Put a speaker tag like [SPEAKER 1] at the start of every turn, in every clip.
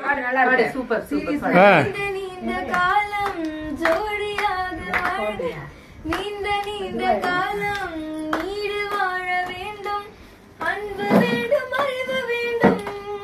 [SPEAKER 1] பாடு நல்லா இருக்கு
[SPEAKER 2] சூப்பர் சூப்பர்
[SPEAKER 3] ஆ
[SPEAKER 4] நீண்ட நீண்ட காலம் ஜோடியாக வாழ நீண்ட நீண்ட காலம் நீடு வாழ வேண்டும் அன்பு வேண்டும் அறிவு வேண்டும்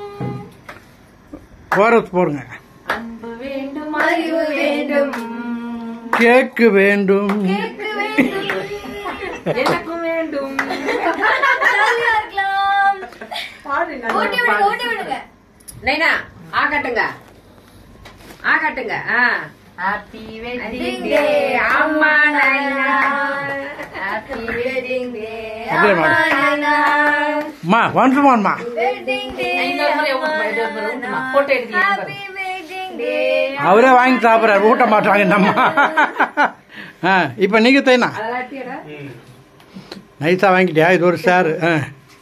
[SPEAKER 3] கோரஸ் போடுங்க
[SPEAKER 2] அன்பு வேண்டும்
[SPEAKER 4] அறிவு வேண்டும்
[SPEAKER 3] கேக்கு வேண்டும்
[SPEAKER 4] கேட்க வேண்டும்
[SPEAKER 2] எனக்கும் வேண்டும்
[SPEAKER 4] ஜாலியா இருக்கலாம்
[SPEAKER 2] பாடு
[SPEAKER 4] ஓட்டி விடுங்க ஓட்டி விடுங்க
[SPEAKER 1] நைனா ஆ காட்டுங்க ஆ காட்டுங்க ஆ
[SPEAKER 2] ஹாப்பி
[SPEAKER 1] வெட்டிங் டே அம்மா நைனா
[SPEAKER 4] ஹாப்பி வெட்டிங் டே
[SPEAKER 3] அப்படியே பாடு. அம்மா வந்துமான்மா
[SPEAKER 4] வெட்டிங் டே
[SPEAKER 2] இன்னொரு முறை ஊட்டுமா, இது ஒரு முறை ஊட்டுமா. போட்டோ எடுக்கலையா பாரு.
[SPEAKER 4] ஹாப்பி வெட்டிங் டே
[SPEAKER 3] அவரே வாங்கி சாப்பிட்றாரு ஊட்ட மாட்டாங்க நம்ம ஆ இப்போ நீங்கள் தைனா
[SPEAKER 1] அதெல்லாம் எடுத்தியடா
[SPEAKER 3] நைஸாக வாங்கிட்டியா இது ஒரு சார் ஆ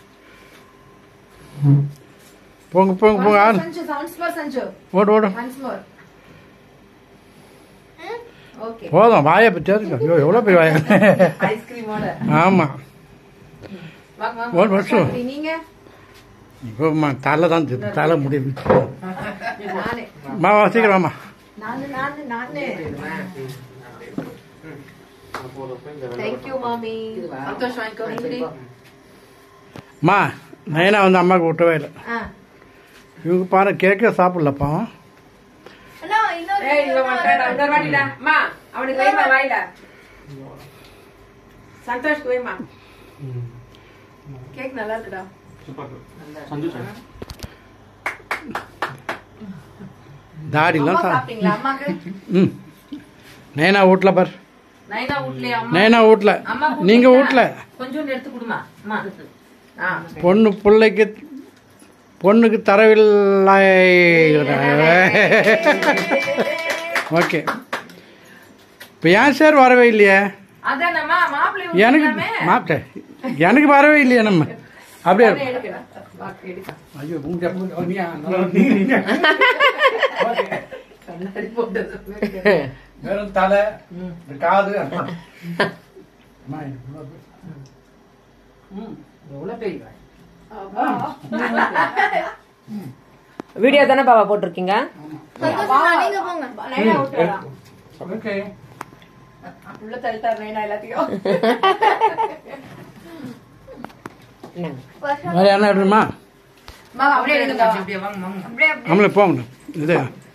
[SPEAKER 3] போங்க போங்க போங்க ஆள்
[SPEAKER 2] சஞ்சு சவுண்ட்ஸ் ஃபார் சஞ்சு
[SPEAKER 3] ஓடு ஓடு
[SPEAKER 2] ஒன்ஸ் மோர் ஓகே
[SPEAKER 3] போதும் வாயை பற்றி ஐயோ எவ்வளோ பெரிய வாயா
[SPEAKER 2] ஐஸ்கிரீமோட
[SPEAKER 3] ஆமாம்
[SPEAKER 2] வாங்க வாங்க
[SPEAKER 3] ஒரு வருஷம்.
[SPEAKER 2] அப்படி நீங்க
[SPEAKER 3] இப்போ தலை தான் தெரியுது. தலை முடிவு
[SPEAKER 2] நானே
[SPEAKER 3] மா வா, சீக்கிரம் வாம்மா
[SPEAKER 2] நானு நானு நானு தேங்க்யூ மாமி சந்தோஷ் வாங்கிக்கோ நன்றி
[SPEAKER 3] அம்மா நயனா வந்து அம்மாவுக்கு விட்டவே இல்லை
[SPEAKER 2] ஆ
[SPEAKER 3] இவங்க பாரு கேக்கே சாப்பிடலப்பா
[SPEAKER 4] அண்ணா இன்னொரு
[SPEAKER 1] ஏய் இங்க மாட்டாடா இன்னொரு வாட்டிடா அம்மா அவனுக்கு வைமா வாயில சந்தோஷ்க்கு வைமா
[SPEAKER 2] கேக் நல்லா இருக்குடா
[SPEAKER 3] தாடிலாம்
[SPEAKER 2] அம்மா
[SPEAKER 3] சா
[SPEAKER 2] சாப்பிட்டீங்களா அம்மாக்கு
[SPEAKER 3] ம் நயனா வீட்டில் பார்
[SPEAKER 2] நைனா வீட்லயா அம்மா
[SPEAKER 3] நயனா வீட்டில்
[SPEAKER 2] அம்மா
[SPEAKER 3] நீங்கள் வீட்டில்
[SPEAKER 2] கொஞ்சோண்டு எடுத்து கொடுமா அம்மா ஆ
[SPEAKER 3] பொண்ணு பிள்ளைக்கு பொண்ணுக்கு தரவில்லை ஓகே இப்போ ஏன் சார் வரவே இல்லையே
[SPEAKER 2] அதானம்மா மாப்பிள்ளை
[SPEAKER 3] எனக்கு மாப்பிட்ட எனக்கு வரவே இல்லையே நம்ம அப்படியே
[SPEAKER 2] எடுக்கடா வாக்கு எடுக்க
[SPEAKER 3] ஐயோ உங்க
[SPEAKER 2] கண்ணாடி போட்டது
[SPEAKER 3] வெறும் தலை இந்த காது அம்மா, ம்.
[SPEAKER 2] எவ்வளவு பெரிய வாய்.
[SPEAKER 1] வீடியோ தானே பாப்பா போட்டிருக்கீங்க
[SPEAKER 4] சந்தோஷமா நீங்க போங்க
[SPEAKER 2] நைனா விட்டுறா.
[SPEAKER 3] ஓகே
[SPEAKER 2] உள்ள தள்ளிட்டார் நைனா எல்லாத்தையும்
[SPEAKER 1] என்னங்க
[SPEAKER 3] வேற என்ன எடுமா
[SPEAKER 2] அம்மா, அப்படியே எடுங்க அப்படியே வாங்க வாங்க
[SPEAKER 4] அப்படியே
[SPEAKER 3] நம்மளே போங்க இது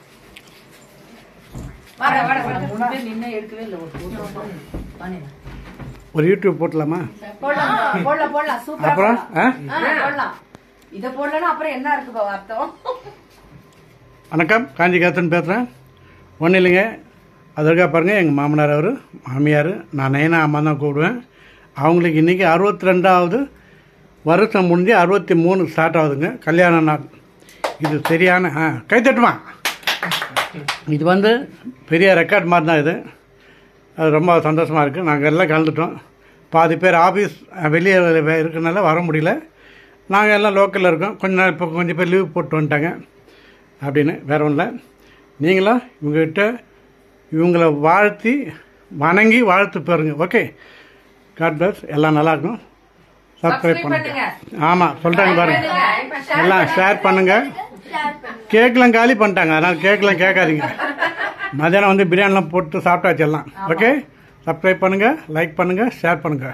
[SPEAKER 2] வாடா வாடா வாடா மூணு பேர் நின்னு எடுக்கவே இல்லை ஒரு photo. வாணி.
[SPEAKER 3] ஒரு யூடியூப் போட்டலாமா
[SPEAKER 2] போடலாம் போடலாம் போடலாம் சூப்பரா
[SPEAKER 3] அப்புறம்
[SPEAKER 2] போடலாம்.
[SPEAKER 3] ஆ
[SPEAKER 2] ஆ, போடலாம் இத போடலன்னா அப்புறம் என்ன இருக்கு பாவ அர்த்தம்
[SPEAKER 3] வணக்கம் காஞ்சிகாசன் பேசுகிறேன் ஒன்றும் இல்லைங்க அதற்காக பாருங்கள் எங்கள் மாமனார் அவர் மாமியார் நான் நயனா அம்மா தான் கூப்பிடுவேன் அவங்களுக்கு இன்றைக்கி அறுபத்தி ரெண்டாவது வருஷம் முடிஞ்சு அறுபத்தி மூணு ஸ்டார்ட் ஆகுதுங்க கல்யாண நாள் இது சரியான ஆ கைத்தட்டுமா இது வந்து பெரிய ரெக்கார்ட் மாதிரி தான் இது அது ரொம்ப சந்தோஷமாக இருக்குது நாங்கள் எல்லாம் கலந்துட்டோம் பாதி பேர் ஆஃபீஸ் வெளியே இருக்கனால வர முடியல நாங்கள் எல்லாம் லோக்கலில் இருக்கோம் கொஞ்ச நாள் இப்போ கொஞ்சம் பேர் லீவ் போட்டு வந்துட்டாங்க அப்படின்னு வேற ஒன்றும் இல்லை நீங்களும் இவங்ககிட்ட இவங்கள வாழ்த்தி வணங்கி வாழ்த்து பெறுங்க ஓகே காட் பிளஸ் எல்லாம் நல்லா இருக்கும் சப்ஸ்கிரைப் பண்ணுங்க ஆமாம் சொல்கிறாங்க பாருங்க எல்லாம் ஷேர் பண்ணுங்க கேக்கெலாம் காலி பண்ணிட்டாங்க அதனால் கேக்கெலாம் கேட்காதீங்க மதியானம் வந்து பிரியாணிலாம் போட்டு சாப்பிட்டாச்சு எல்லாம் ஓகே சப்ஸ்கிரைப் பண்ணுங்கள் லைக் பண்ணுங்கள் ஷேர் பண்ணுங்கள்